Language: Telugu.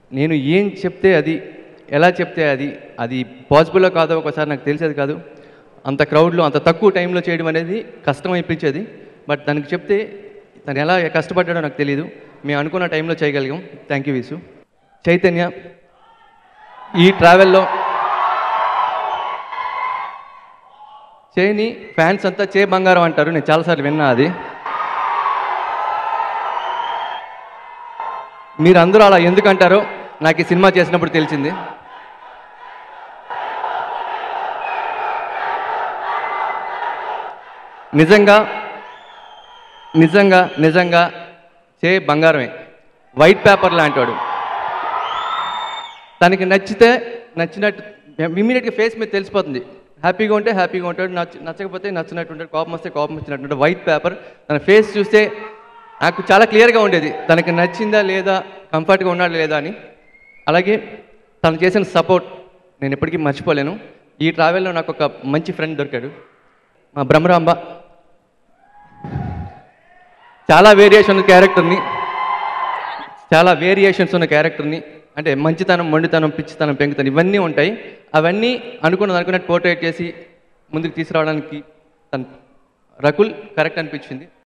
నేను ఏం చెప్తే అది ఎలా చెప్తే అది అది పాసిబుల్లో కాదో ఒకసారి నాకు తెలిసేది కాదు అంత క్రౌడ్లో అంత తక్కువ టైంలో చేయడం అనేది కష్టం అనిపించేది బట్ దానికి చెప్తే తను ఎలా కష్టపడ్డాడో నాకు తెలియదు మేము అనుకున్న టైంలో చేయగలిగాం థ్యాంక్ యూ విసు చైతన్య ఈ ట్రావెల్లో చేని ఫ్యాన్స్ అంతా చే బంగారం అంటారు నేను చాలాసార్లు విన్నా అది మీరు అందరూ అలా ఎందుకు అంటారో నాకు ఈ సినిమా చేసినప్పుడు తెలిసింది నిజంగా నిజంగా నిజంగా చే బంగారమే వైట్ పేపర్ లాంటివాడు తనకి నచ్చితే నచ్చినట్టు ఇమీడియట్గా ఫేస్ మీద తెలిసిపోతుంది హ్యాపీగా ఉంటే హ్యాపీగా ఉంటాడు నచ్చ నచ్చకపోతే నచ్చినట్టు ఉంటాడు కోపం వస్తే కోపం వచ్చినట్టు ఉంటాడు వైట్ పేపర్ తన ఫేస్ చూస్తే నాకు చాలా క్లియర్గా ఉండేది తనకి నచ్చిందా లేదా కంఫర్ట్గా ఉన్నాడా లేదా అని అలాగే తను చేసిన సపోర్ట్ నేను ఎప్పటికీ మర్చిపోలేను ఈ ట్రావెల్లో నాకు ఒక మంచి ఫ్రెండ్ దొరికాడు మా బ్రహ్మరాంబ చాలా వేరియేషన్ ఉన్న క్యారెక్టర్ని చాలా వేరియేషన్స్ ఉన్న క్యారెక్టర్ని అంటే మంచితనం మొండితనం పిచ్చితనం పెంకుతనం ఇవన్నీ ఉంటాయి అవన్నీ అనుకున్నది అనుకున్నట్టు పోర్ట్రేట్ చేసి ముందుకు తీసుకురావడానికి తన రకుల్ కరెక్ట్ అనిపించింది